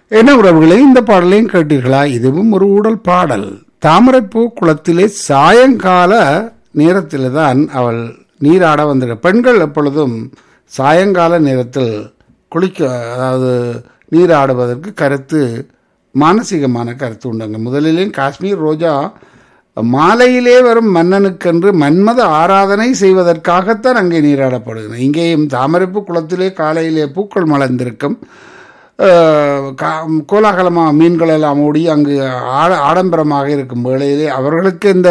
என்ன உறவுகளே இந்த பாடலையும் கேட்டீர்களா இதுவும் ஒரு ஊடல் பாடல் தாமரைப்பூ குளத்திலே சாயங்கால நேரத்தில் தான் அவள் நீராட வந்திருக்க பெண்கள் எப்பொழுதும் சாயங்கால நேரத்தில் குளிக்க அதாவது நீராடுவதற்கு கருத்து மானசீகமான கருத்து உண்டுங்க முதலிலேயும் காஷ்மீர் ரோஜா மாலையிலே வரும் மன்னனுக்கென்று மன்மத ஆராதனை செய்வதற்காகத்தான் அங்கே நீராடப்படுகிறது இங்கேயும் தாமரைப்பூ குளத்திலே காலையிலே பூக்கள் மலர்ந்திருக்கும் அஹ், கா- கோலாகலமாக மீன்கள் எல்லாம் ஓடி அங்கு ஆட ஆடம்பரமாக இருக்கும் வேளையிலே அவர்களுக்கு இந்த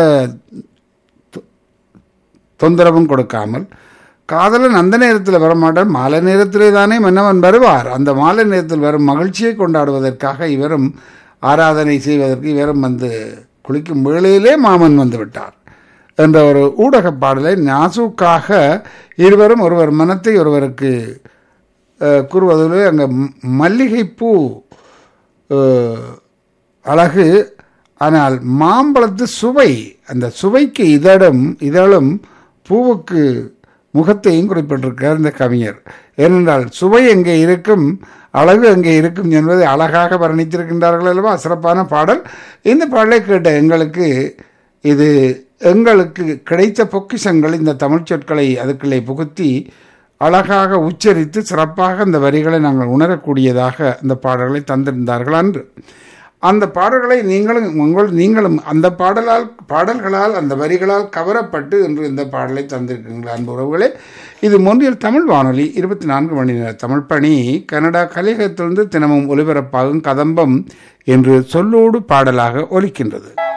தொந்தரவும் கொடுக்காமல் காதலன் அந்த நேரத்தில் வரமாட்டார் மாலை நேரத்திலே தானே மன்னவன் வருவார் அந்த மாலை நேரத்தில் வரும் மகிழ்ச்சியை கொண்டாடுவதற்காக இவரும் ஆராதனை செய்வதற்கு இவரும் வந்து குளிக்கும் வேளையிலே மாமன் வந்து விட்டார் என்ற ஒரு ஊடக பாடலை நாசுக்காக இருவரும் ஒருவர் மனத்தை ஒருவருக்கு அஹ், கூறுவதிலே அங்கே மல்லிகைப்பூ அஹ், அழகு ஆனால் மாம்பழத்து சுவை அந்த சுவைக்கு இதழும் இதழும் பூவுக்கு முகத்தையும் குறிப்பிட்டிருக்கார் இந்த கவிஞர் ஏனென்றால் சுவை எங்கே இருக்கும் அழகு எங்கே இருக்கும் என்பதை அழகாக வர்ணித்திருக்கின்றார்கள் அல்லவா சிறப்பான பாடல் இந்த பாடலை கேட்ட எங்களுக்கு இது எங்களுக்கு கிடைத்த பொக்கிஷங்கள் இந்த தமிழ் சொற்களை அதுக்குள்ளே புகுத்தி அழகாக உச்சரித்து சிறப்பாக அந்த வரிகளை நாங்கள் உணரக்கூடியதாக அந்த பாடல்களை தந்திருந்தார்கள் அன்று அந்த பாடல்களை நீங்களும் உங்கள் நீங்களும் அந்த பாடலால் பாடல்களால் அந்த வரிகளால் கவரப்பட்டு இன்று இந்த பாடலை தந்திருக்கிறீர்கள் அன்பு உறவுகளே இது மொன்றியல் தமிழ் வானொலி இருபத்தி நான்கு மணி நேர தமிழ் பணி கனடா கலையகத்திலிருந்து தினமும் ஒலிபரப்பாகும் கதம்பம் என்று சொல்லோடு பாடலாக ஒலிக்கின்றது